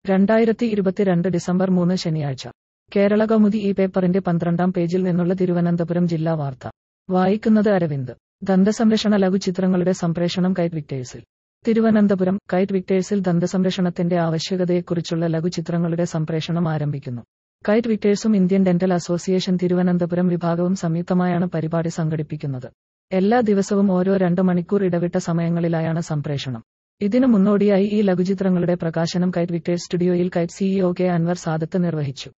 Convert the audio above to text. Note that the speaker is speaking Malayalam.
രണ്ടായിരത്തി ഇരുപത്തിരണ്ട് ഡിസംബർ മൂന്ന് ശനിയാഴ്ച കേരള കൗമുദി ഈ പേപ്പറിന്റെ പന്ത്രണ്ടാം പേജിൽ നിന്നുള്ള തിരുവനന്തപുരം ജില്ലാ വാർത്ത വായിക്കുന്നത് അരവിന്ദ് ദന്തസംരക്ഷണ ലഘുചിത്രങ്ങളുടെ സംപ്രേഷണം കൈറ്റ് വിക്ടേഴ്സിൽ തിരുവനന്തപുരം കൈറ്റ് വിക്ടേഴ്സിൽ ദന്തസംരക്ഷണത്തിന്റെ ആവശ്യകതയെക്കുറിച്ചുള്ള ലഘുചിത്രങ്ങളുടെ സംപ്രേഷണം ആരംഭിക്കുന്നു കൈറ്റ് വിക്ടേഴ്സും ഇന്ത്യൻ ഡെന്റൽ അസോസിയേഷൻ തിരുവനന്തപുരം വിഭാഗവും സംയുക്തമായാണ് പരിപാടി സംഘടിപ്പിക്കുന്നത് എല്ലാ ദിവസവും ഓരോ രണ്ട് മണിക്കൂർ ഇടവിട്ട സമയങ്ങളിലായാണ് സംപ്രേഷണം ഇതിനു മുന്നോടിയായി ഈ ലഘുചിത്രങ്ങളുടെ പ്രകാശനം കൈറ്റ് വിക്ടേഴ്സ് സ്റ്റുഡിയോയിൽ KITE CEO K Anwar Sadath നിർവഹിച്ചു